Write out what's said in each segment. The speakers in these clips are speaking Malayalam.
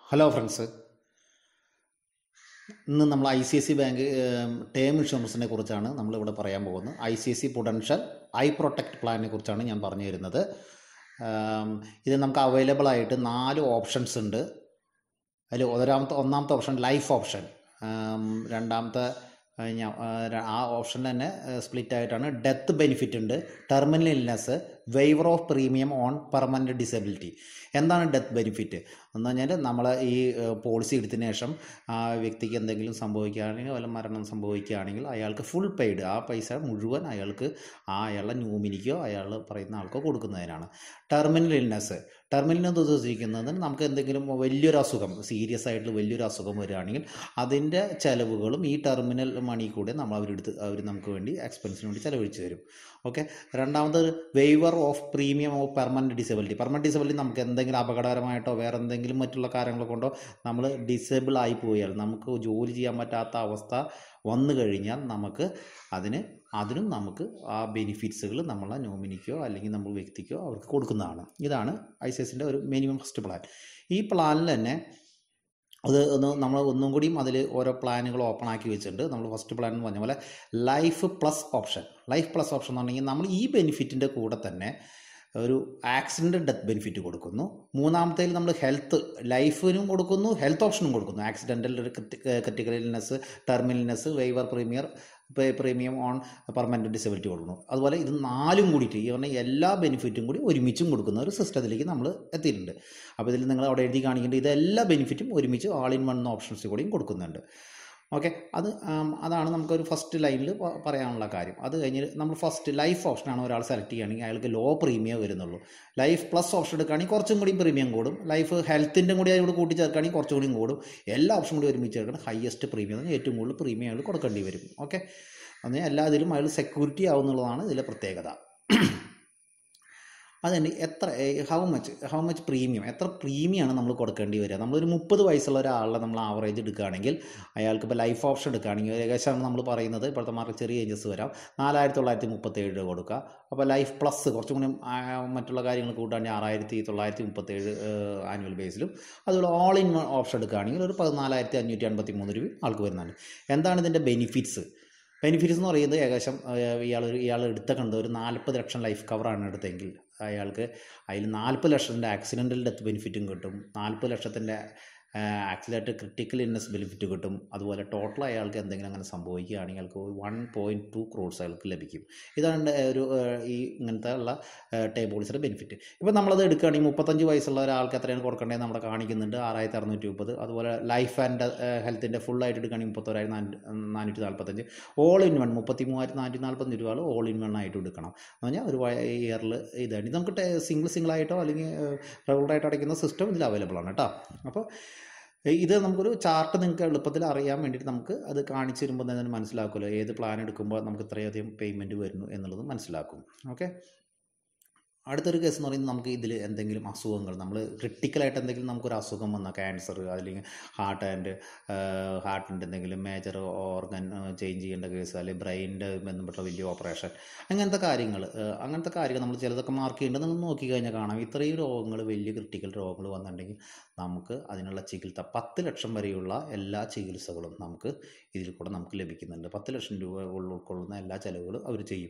ഹലോ ഫ്രണ്ട്സ് ഇന്ന് നമ്മൾ I C I C bank term ഇൻഷുറൻസിനെ കുറിച്ചാണ് നമ്മളിവിടെ പറയാൻ പോകുന്നത് I C I C potential I protect പ്ലാനിനെ കുറിച്ചാണ് ഞാൻ പറഞ്ഞു തരുന്നത് ആം, ഇത് നമുക്ക് അവൈലബിൾ ആയിട്ട് നാല് ഓപ്ഷൻസ് ഉണ്ട് അതിൽ ഒരാമത്തെ ഒന്നാമത്തെ ഓപ്ഷൻ ലൈഫ് ഓപ്ഷൻ ആം, രണ്ടാമത്തെ ആ, ഞാ- ആ, ര- ആ ഓപ്ഷൻ തന്നെ സ്പ്ലിറ്റ് ആയിട്ടാണ് ഡെത്ത് ബെനിഫിറ്റ് ഉണ്ട് terminal illness waiver of premium on permanent disability എന്താണ് ഡെത്ത് ബെനിഫിറ്റ് എന്ന് പറഞ്ഞാൽ നമ്മൾ ഈ പോളിസി എടുത്തതിന് ശേഷം ആ വ്യക്തിക്ക് എന്തെങ്കിലും സംഭവിക്കുകയാണെങ്കിൽ വല്ല മരണം സംഭവിക്കുകയാണെങ്കിൽ അയാൾക്ക് ഫുൾ പെയ്ഡ് ആ പൈസ മുഴുവൻ അയാൾക്ക് ആ അയാളുടെ ന്യൂമിനിക്കോ അയാൾ പറയുന്ന ആൾക്കോ കൊടുക്കുന്നതിനാണ് ടെർമിനൽ ഇൽനെസ് ടെർമിനൽ എന്ന് ഉദ്ദേശിക്കുന്നത് നമുക്ക് എന്തെങ്കിലും വലിയൊരു അസുഖം സീരിയസ് ആയിട്ട് വലിയൊരു അസുഖം വരികയാണെങ്കിൽ അതിൻ്റെ ചിലവുകളും ഈ ടെർമിനൽ മണി കൂടെ നമ്മൾ അവരെടുത്ത് അവർ നമുക്ക് വേണ്ടി എക്സ്പെൻസിന് വേണ്ടി ചിലവഴിച്ച് തരും ഓക്കെ രണ്ടാമത് waiver of premium of permanent disability permanent disability നമുക്ക് എന്തെങ്കിലും അപകടകരമായിട്ടോ വേറെ എന്തെങ്കിലും മറ്റുള്ള കാര്യങ്ങൾ കൊണ്ടോ നമ്മൾ ഡിസേബിൾ ആയി പോയാൽ നമുക്ക് ജോലി ചെയ്യാൻ പറ്റാത്ത അവസ്ഥ വന്നു കഴിഞ്ഞാൽ നമുക്ക് അതിന് അതിനും നമുക്ക് ആ ബെനിഫിറ്റ്സുകൾ നമ്മളെ നോമിനിക്കോ അല്ലെങ്കിൽ നമ്മൾ വ്യക്തിക്കോ അവർക്ക് കൊടുക്കുന്നതാണ് ഇതാണ് ഐ സി എസിൻ്റെ ഒരു മിനിമം ഫസ്റ്റ് പ്ലാൻ ഈ പ്ലാനിൽ തന്നെ അത് ഒന്ന് നമ്മൾ ഒന്നും കൂടിയും അതിൽ ഓരോ പ്ലാനുകൾ ഓപ്പൺ ആക്കി വെച്ചിട്ടുണ്ട് നമ്മൾ ഫസ്റ്റ് പ്ലാൻ എന്ന് പറഞ്ഞ പോലെ life plus option life plus option എന്ന് പറഞ്ഞെങ്കിൽ നമ്മൾ ഈ ബെനിഫിറ്റിൻ്റെ കൂടെ തന്നെ ഒരു ആക്സിഡൻറ്റ് ഡെത്ത് ബെനിഫിറ്റ് കൊടുക്കുന്നു മൂന്നാമത്തേൽ നമ്മൾ ഹെൽത്ത് ലൈഫിനും കൊടുക്കുന്നു ഹെൽത്ത് ഓപ്ഷനും കൊടുക്കുന്നു accidental critical illness terminal illness waiver premier premium on permanent disability കൊടുക്കുന്നു അതുപോലെ ഇത് നാലും കൂടിയിട്ട് ഈ പറഞ്ഞ എല്ലാ ബെനിഫിറ്റും കൂടി ഒരുമിച്ചും കൊടുക്കുന്ന ഒരു സിസ്റ്റത്തിലേക്ക് നമ്മൾ എത്തിയിട്ടുണ്ട് അപ്പോൾ ഇതിൽ നിങ്ങൾ അവിടെ എഴുതി കാണിക്കേണ്ട ഇത് എല്ലാ ബെനിഫിറ്റും ഒരുമിച്ച് ആൾ ഇൻ വൺ ഓപ്ഷൻസ് കൂടിയും കൊടുക്കുന്നുണ്ട് ഓക്കെ അത് ആം, അതാണ് നമുക്കൊരു ഫസ്റ്റ് ലൈനിൽ പറയാനുള്ള കാര്യം അത് കഴിഞ്ഞ് നമ്മൾ ഫസ്റ്റ് ലൈഫ് ഓപ്ഷനാണ് ഒരാൾ സെലക്ട് ചെയ്യുകയാണെങ്കിൽ അയാൾക്ക് ലോ പ്രീമിയം വരുന്നുള്ളൂ ലൈഫ് പ്ലസ് ഓപ്ഷൻ എടുക്കുകയാണെങ്കിൽ കുറച്ചും കൂടി പ്രീമിയം കൂടും ലൈഫ് ഹെൽത്തിൻ്റെ കൂടി അതിനോട് കൂട്ടി ചേർക്കുകയാണെങ്കിൽ കുറച്ചും കൂടി കൂടും എല്ലാ ഓപ്ഷനും കൂടി ഒരുമിച്ച് ചേർക്കണം ഹയസ്റ്റ് പ്രീമിയം എന്ന് ഏറ്റവും കൂടുതൽ പ്രീമിയം അയാൾ കൊടുക്കേണ്ടി വരും ഓക്കെ അതിന് എല്ലാ ഇതിലും അയാൾ സെക്യൂരിറ്റി ആവുന്നുള്ളതാണ് ഇതിലെ പ്രത്യേകത അതുതന്നെ എത്ര how much how much premium എത്ര പ്രീമിയമാണ് നമ്മൾ കൊടുക്കേണ്ടി വരിക നമ്മളൊരു മുപ്പത് വയസ്സുള്ള ഒരാളെ നമ്മൾ ആവറേജ് എടുക്കുകയാണെങ്കിൽ അയാൾക്ക് ഇപ്പോൾ ലൈഫ് ഓപ്ഷൻ എടുക്കുകയാണെങ്കിൽ ഏകദേശം നമ്മൾ പറയുന്നത് ഇപ്പോഴത്തെ മാർക്ക് ചെറിയ ഏജസ് വരാം നാലായിരത്തി തൊള്ളായിരത്തി മുപ്പത്തേഴ് രൂപ കൊടുക്കുക അപ്പോൾ ലൈഫ് പ്ലസ് കുറച്ചും കൂടി ആ, മറ്റുള്ള കാര്യങ്ങൾ കൂട്ടാണെങ്കിൽ ആറായിരത്തി തൊള്ളായിരത്തി മുപ്പത്തേഴ് ആനുവൽ ബേസിലും അതുപോലെ ഓൾ ഇൻ വൺ ഓപ്ഷൻ എടുക്കുകയാണെങ്കിൽ ഒരു പതിനാലായിരത്തി അഞ്ഞൂറ്റി അൻപത്തി മൂന്ന് രൂപ ആൾക്ക് വരുന്നുണ്ട് എന്താണ് ഇതിൻ്റെ ബെനിഫിറ്റ്സ് ബെനിഫിറ്റ്സ് എന്ന് പറയുന്നത് ഏകദേശം ഇയാൾ ഇയാൾ എടുത്ത കണ്ട് ഒരു നാൽപ്പത് ലക്ഷം ലൈഫ് കവറാണ് എടുത്തെങ്കിൽ അയാൾക്ക് അതിൽ നാൽപ്പത് ലക്ഷത്തിൻ്റെ ആക്സിഡൻ്റൽ ഡെത്ത് ബെനിഫിറ്റും കിട്ടും നാൽപ്പത് ലക്ഷത്തിൻ്റെ ആക്സിഡൻറ്റ് ക്രിട്ടിക്കൽ ഇൽനെസ് ബെനിഫിറ്റ് കിട്ടും അതുപോലെ ടോട്ടൽ അയാൾക്ക് എന്തെങ്കിലും അങ്ങനെ സംഭവിക്കുകയാണെങ്കിൽ അയാൾക്ക് വൺ പോയിൻറ്റ് ടു ക്രോഡ്സ് അയാൾക്ക് ലഭിക്കും ഇതാണ് എൻ്റെ ഒരു ഏഹ്, ഈ ഇങ്ങനത്തെ ഉള്ള ടൈം പോളിസിയുടെ ബെനിഫിറ്റ് ഇപ്പോൾ നമ്മളത് എടുക്കുകയാണെങ്കിൽ മുപ്പത്തഞ്ച് വയസ്സുള്ള ഒരാൾക്ക് എത്രയാണ് കൊടുക്കേണ്ടത് നമ്മുടെ കാണിക്കുന്നുണ്ട് ആറായിരത്തി അറുന്നൂറ്റി മുപ്പത് അതുപോലെ ലൈഫ് ആൻഡ് ഹെൽത്തിൻ്റെ ഫുള്ളായിട്ട് എടുക്കുകയാണെങ്കിൽ മുപ്പത്തോരായിരത്തി നാനൂറ്റി നാൽപ്പത്തഞ്ച് ഓൾ ഇൻ വൺ മുപ്പത്തി മൂവായിരത്തി നാനൂറ്റി നാൽപ്പത്തഞ്ച് രൂപ ഓൾ ഇൻ വൺ ആയിട്ട് എടുക്കണം എന്ന് പറഞ്ഞാൽ ഒരു ഇയറിൽ ഇതാണ് ഇത് നമുക്ക് സിംഗിൾ സിംഗിൾ ആയിട്ടോ അല്ലെങ്കിൽ റെഗുലർ ആയിട്ട് അടയ്ക്കുന്ന സിസ്റ്റം ഇതിൽ അവൈലബിൾ ആണ് കേട്ടോ അപ്പോൾ ഇത് നമുക്കൊരു ചാർട്ട് നിങ്ങൾക്ക് എളുപ്പത്തിൽ അറിയാൻ വേണ്ടിയിട്ട് നമുക്ക് അത് കാണിച്ചു തരുമ്പോൾ തന്നെ മനസ്സിലാക്കുമല്ലോ ഏത് പ്ലാൻ എടുക്കുമ്പോൾ നമുക്ക് ഇത്രയധികം പേയ്മെൻറ്റ് വരുന്നു എന്നുള്ളത് മനസ്സിലാക്കും ഓക്കെ അടുത്തൊരു കേസ് എന്ന് പറയുന്നത് നമുക്ക് ഇതിൽ എന്തെങ്കിലും അസുഖങ്ങൾ നമ്മൾ ക്രിട്ടിക്കലായിട്ട് എന്തെങ്കിലും നമുക്കൊരു അസുഖം വന്നാൽ ക്യാൻസർ അല്ലെങ്കിൽ ഹാർട്ട് ആൻഡ് ഹാർട്ടിൻ്റെ എന്തെങ്കിലും മേജർ ഓർഗൻ ചേഞ്ച് ചെയ്യേണ്ട കേസ് അല്ലെങ്കിൽ ബ്രെയിനിൻ്റെ ബന്ധപ്പെട്ട വലിയ ഓപ്പറേഷൻ അങ്ങനത്തെ കാര്യങ്ങൾ അങ്ങനത്തെ കാര്യങ്ങൾ നമ്മൾ ചിലതൊക്കെ മാർക്ക് ചെയ്യേണ്ടത് നമ്മൾ നോക്കിക്കഴിഞ്ഞാൽ കാണാം ഇത്രയും രോഗങ്ങൾ വലിയ ക്രിട്ടിക്കൽ രോഗങ്ങൾ വന്നിട്ടുണ്ടെങ്കിൽ നമുക്ക് അതിനുള്ള ചികിത്സ പത്ത് ലക്ഷം വരെയുള്ള എല്ലാ ചികിത്സകളും നമുക്ക് ഇതിൽ കൂടെ നമുക്ക് ലഭിക്കുന്നുണ്ട് പത്ത് ലക്ഷം രൂപ ഉൾക്കൊള്ളുന്ന എല്ലാ ചിലവുകളും അവർ ചെയ്യും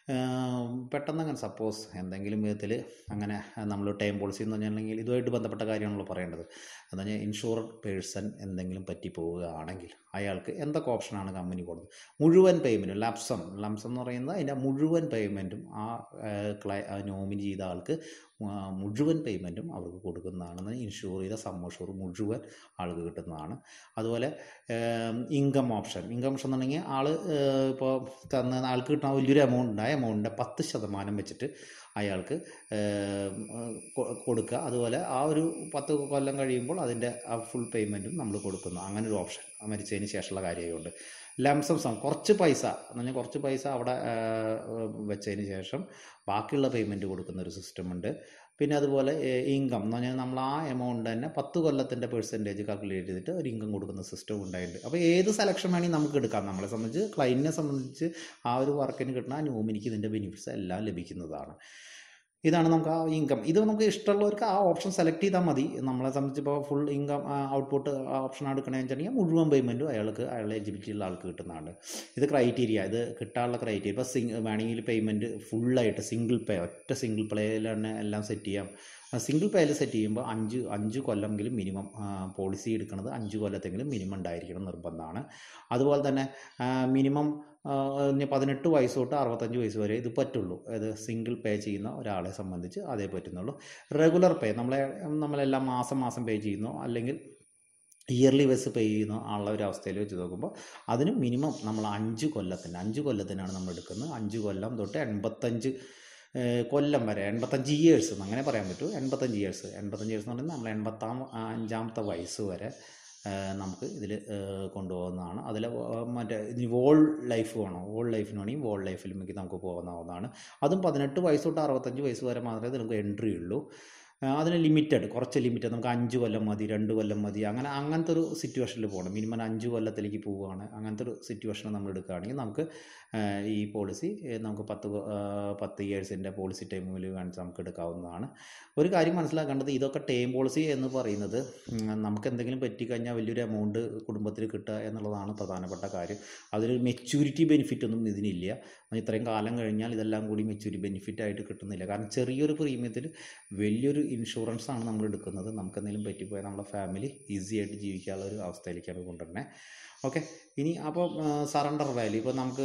ഏം, പെട്ടെന്ന് അങ്ങനെ സപ്പോസ് എന്തെങ്കിലും വിധത്തിൽ അങ്ങനെ നമ്മൾ ടൈം പോളിസി എന്ന് പറഞ്ഞിട്ടുണ്ടെങ്കിൽ ഇതുമായിട്ട് ബന്ധപ്പെട്ട കാര്യമാണല്ലോ പറയേണ്ടത് എന്ന് പറഞ്ഞാൽ ഇൻഷുറഡ് പേഴ്സൺ എന്തെങ്കിലും പറ്റി പോവുകയാണെങ്കിൽ അയാൾക്ക് എന്തൊക്കെ ഓപ്ഷനാണ് കമ്പനി കൊടുക്കുന്നത് മുഴുവൻ പേയ്മെൻറ്റും ലംസം ലംസം എന്ന് പറയുന്നത് അതിൻ്റെ മുഴുവൻ പേയ്മെൻറ്റും ആ ക്ലൈ നോമിനി ചെയ്ത ആൾക്ക് ആ, മുഴുവൻ പേയ്മെൻറ്റും അവർക്ക് കൊടുക്കുന്നതാണ് ഇൻഷുർ ചെയ്ത സമ്മഷൂർ മുഴുവൻ ആൾക്ക് കിട്ടുന്നതാണ് അതുപോലെ ഇൻകം ഓപ്ഷൻ ഇൻകം ഓപ്ഷൻ എന്നുണ്ടെങ്കിൽ ആൾ ഇപ്പോൾ തന്ന ആൾക്ക് കിട്ടുന്ന വലിയൊരു എമൗണ്ട് ഉണ്ട് ആ എമൗണ്ടിൻ്റെ പത്ത് ശതമാനം വെച്ചിട്ട് അയാൾക്ക് ഏം, കൊ- കൊടുക്കുക അതുപോലെ ആ ഒരു പത്ത് കൊല്ലം കഴിയുമ്പോൾ അതിൻ്റെ ആ ഫുൾ പേയ്മെൻറ്റും നമ്മൾ കൊടുക്കുന്നു അങ്ങനെ ഒരു ഓപ്ഷൻ മരിച്ചതിന് ശേഷമുള്ള കാര്യമായതുകൊണ്ട് ലംസം സം കുറച്ച് പൈസ എന്ന് പറഞ്ഞാൽ കുറച്ച് പൈസ അവിടെ ആ, വെച്ചതിന് ശേഷം ബാക്കിയുള്ള പേയ്മെൻറ്റ് കൊടുക്കുന്ന ഒരു സിസ്റ്റം ഉണ്ട് പിന്നെ അതുപോലെ ഇൻകം എന്ന് പറഞ്ഞാൽ നമ്മൾ ആ എമൗണ്ട് തന്നെ പത്ത് കൊല്ലത്തിൻ്റെ പെർസെൻറ്റേജ് കാൽക്കുലേറ്റ് ചെയ്തിട്ട് ഒരു ഇൻകം കൊടുക്കുന്ന സിസ്റ്റം ഉണ്ടായിട്ടുണ്ട് അപ്പോൾ ഏത് സെലക്ഷൻ വേണമെങ്കിൽ നമുക്ക് എടുക്കാം നമ്മളെ സംബന്ധിച്ച് ക്ലൈൻറ്റിനെ സംബന്ധിച്ച് ആ ഒരു വർക്കിന് കിട്ടുന്ന ആ നോമിനിക്ക് ഇതിൻ്റെ ബെനിഫിറ്റ്സ് എല്ലാം ലഭിക്കുന്നതാണ് ഇതാണ് നമുക്ക് ആ ഇൻകം ഇത് നമുക്ക് ഇഷ്ടമുള്ളവർക്ക് ആ ഓപ്ഷൻ സെലക്ട് ചെയ്താൽ മതി നമ്മളെ സംബന്ധിച്ച് ഇപ്പോൾ ഫുൾ ഇൻകം ഔട്ട്പുട്ട് ഓപ്ഷൻ എടുക്കണമെന്ന് വെച്ചിട്ടുണ്ടെങ്കിൽ മുഴുവൻ പേയ്മെൻറ്റും അയാൾക്ക് അയാളുടെ എലിജിബിലിറ്റി ഉള്ള ആൾക്ക് കിട്ടുന്നതാണ് ഇത് ക്രൈറ്റീരിയ ഇത് കിട്ടാനുള്ള ക്രൈറ്റീരിയ ഇപ്പോൾ സിംഗ് വേണമെങ്കിൽ പേയ്മെൻറ്റ് ഫുള്ളായിട്ട് സിംഗിൾ പേ ഒറ്റ സിംഗിൾ പേയിൽ തന്നെ എല്ലാം സെറ്റ് ചെയ്യാം സിംഗിൾ പേയിൽ സെറ്റ് ചെയ്യുമ്പോൾ അഞ്ച് അഞ്ച് കൊല്ലമെങ്കിലും മിനിമം പോളിസി എടുക്കുന്നത് അഞ്ച് കൊല്ലത്തെങ്കിലും മിനിമം ഉണ്ടായിരിക്കണം നിർബന്ധമാണ് അതുപോലെ തന്നെ മിനിമം പതിനെട്ട് വയസ്സ് തൊട്ട് അറുപത്തഞ്ച് വയസ്സ് വരെ ഇത് പറ്റുള്ളൂ അത് സിംഗിൾ പേ ചെയ്യുന്ന ഒരാളെ സംബന്ധിച്ച് അതേ പറ്റുന്നുള്ളൂ റെഗുലർ പേ നമ്മളെ നമ്മളെല്ലാം മാസം മാസം പേ ചെയ്യുന്നു അല്ലെങ്കിൽ ഇയർലി ബസ് പേ ചെയ്യുന്ന ആളുടെ ഒരു അവസ്ഥയിൽ വെച്ച് നോക്കുമ്പോൾ അതിന് മിനിമം നമ്മൾ അഞ്ച് കൊല്ലത്തിന് അഞ്ച് കൊല്ലത്തിനാണ് നമ്മൾ എടുക്കുന്നത് അഞ്ച് കൊല്ലം തൊട്ട് എൺപത്തഞ്ച് കൊല്ലം വരെ എൺപത്തഞ്ച് ഇയേഴ്സ് അങ്ങനെ പറയാൻ പറ്റൂ എൺപത്തഞ്ച് ഇയേഴ്സ് എൺപത്തഞ്ച് ഇയേഴ്സ് എന്ന് പറഞ്ഞാൽ നമ്മൾ എൺപത്താം അഞ്ചാമത്തെ വയസ്സ് വരെ നമുക്ക് ഇതിൽ കൊണ്ടുപോകുന്നതാണ് അതിൽ മറ്റേ ഇതിന് വോൾ ലൈഫ് വേണോ വോൾ ലൈഫിന് വേണമെങ്കിൽ വോൾ ലൈഫിലേക്ക് നമുക്ക് പോകാവുന്നതാണ് അതും പതിനെട്ട് വയസ്സ് തൊട്ട് അറുപത്തഞ്ച് വയസ്സ് വരെ മാത്രമേ നമുക്ക് എൻട്രി ഉള്ളൂ അതിന് ലിമിറ്റഡ് കുറച്ച് ലിമിറ്റഡ് നമുക്ക് അഞ്ച് കൊല്ലം മതി രണ്ട് കൊല്ലം മതി അങ്ങനെ അങ്ങനത്തെ ഒരു സിറ്റുവേഷനിൽ പോകണം മിനിമം അഞ്ച് കൊല്ലത്തിലേക്ക് പോവുകയാണ് അങ്ങനത്തെ ഒരു സിറ്റുവേഷൻ നമ്മൾ എടുക്കുകയാണെങ്കിൽ നമുക്ക് ഈ പോളിസി നമുക്ക് പത്ത് പത്ത് ഇയേഴ്സിൻ്റെ പോളിസി ടൈമിൽ കാണിച്ച് നമുക്ക് എടുക്കാവുന്നതാണ് ഒരു കാര്യം മനസ്സിലാക്കേണ്ടത് ഇതൊക്കെ ടേം പോളിസി എന്ന് പറയുന്നത് നമുക്ക് എന്തെങ്കിലും പറ്റിക്കഴിഞ്ഞാൽ വലിയൊരു എമൗണ്ട് കുടുംബത്തിൽ കിട്ടുക എന്നുള്ളതാണ് പ്രധാനപ്പെട്ട കാര്യം അതിലൊരു മെച്യൂരിറ്റി ബെനിഫിറ്റ് ഒന്നും ഇതിനില്ല ഇത്രയും കാലം കഴിഞ്ഞാൽ ഇതെല്ലാം കൂടി മെച്യൂരിറ്റി ബെനിഫിറ്റ് ആയിട്ട് കിട്ടുന്നില്ല കാരണം ചെറിയൊരു പ്രീമിയത്തിൽ വലിയൊരു ഇൻഷുറൻസ് ആണ് നമ്മൾ എടുക്കുന്നത് നമുക്ക് എന്തെങ്കിലും പറ്റിപ്പോയാൽ നമ്മുടെ ഫാമിലി ഈസി ആയിട്ട് ജീവിക്കാനുള്ള ഒരു അവസ്ഥയിലേക്കാണ് കൊണ്ടുവരുന്നത് ഓക്കെ ഇനി അപ്പോൾ സറണ്ടർ വാല്യൂ ഇപ്പോൾ നമുക്ക്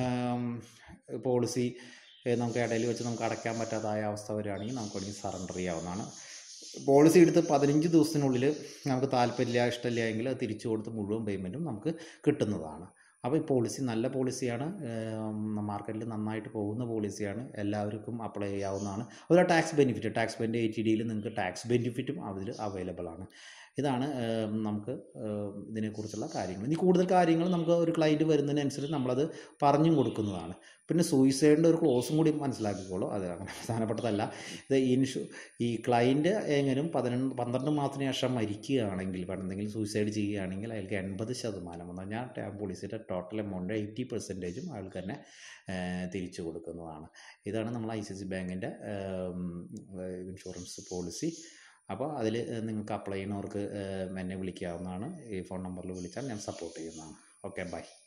പോളിസി നമുക്ക് ഇടയിൽ വെച്ച് നമുക്ക് അടയ്ക്കാൻ പറ്റാതായ അവസ്ഥ വരികയാണെങ്കിൽ നമുക്ക് വേണമെങ്കിൽ സറണ്ടർ ചെയ്യാവുന്നതാണ് പോളിസി എടുത്ത് പതിനഞ്ച് ദിവസത്തിനുള്ളിൽ നമുക്ക് താല്പര്യമില്ല ഇഷ്ടമില്ല എങ്കിൽ അത് തിരിച്ചു കൊടുത്ത് മുഴുവൻ പേയ്മെൻറ്റും നമുക്ക് കിട്ടുന്നതാണ് അപ്പോൾ ഈ പോളിസി നല്ല പോളിസിയാണ് മാർക്കറ്റിൽ നന്നായിട്ട് പോകുന്ന പോളിസിയാണ് എല്ലാവർക്കും അപ്ലൈ ചെയ്യാവുന്നതാണ് അതുപോലെ tax benefit tax benefit eighty ഡിയിൽ നിങ്ങൾക്ക് ടാക്സ് ബെനിഫിറ്റും അതിൽ അവൈലബിൾ ആണ് ഇതാണ് നമുക്ക് ഇതിനെക്കുറിച്ചുള്ള കാര്യങ്ങൾ ഇനി കൂടുതൽ കാര്യങ്ങൾ നമുക്ക് ഒരു ക്ലയൻറ്റ് വരുന്നതിനനുസരിച്ച് നമ്മളത് പറഞ്ഞും കൊടുക്കുന്നതാണ് പിന്നെ സൂയിസൈഡിൻ്റെ ഒരു ക്ലോസും കൂടി മനസ്സിലാക്കിക്കോളൂ അത് അങ്ങനെ പ്രധാനപ്പെട്ടതല്ല ഇത് ഇൻഷു ഈ ക്ലയൻറ്റ് എങ്ങനെയും പതിനൊന്ന് പന്ത്രണ്ട് മാസത്തിന് ശേഷം മരിക്കുകയാണെങ്കിൽ എന്തെങ്കിലും സൂയിസൈഡ് ചെയ്യുകയാണെങ്കിൽ അയാൾക്ക് എൺപത് ശതമാനം എന്ന് പറഞ്ഞാൽ ടേം പോളിസിയുടെ ടോട്ടൽ എമൗണ്ട് എയ്റ്റി പെർസെൻറ്റേജും അയാൾക്ക് തന്നെ തിരിച്ചു കൊടുക്കുന്നതാണ് ഇതാണ് നമ്മൾ ഐ സി സി ബാങ്കിൻ്റെ ഇൻഷുറൻസ് പോളിസി അപ്പോൾ അതിൽ നിങ്ങൾക്ക് അപ്ലൈ ചെയ്യുന്നവർക്ക് എന്നെ വിളിക്കാവുന്നതാണ് ഈ ഫോൺ നമ്പറിൽ വിളിച്ചാൽ ഞാൻ സപ്പോർട്ട് ചെയ്യുന്നതാണ് ഓക്കെ ബൈ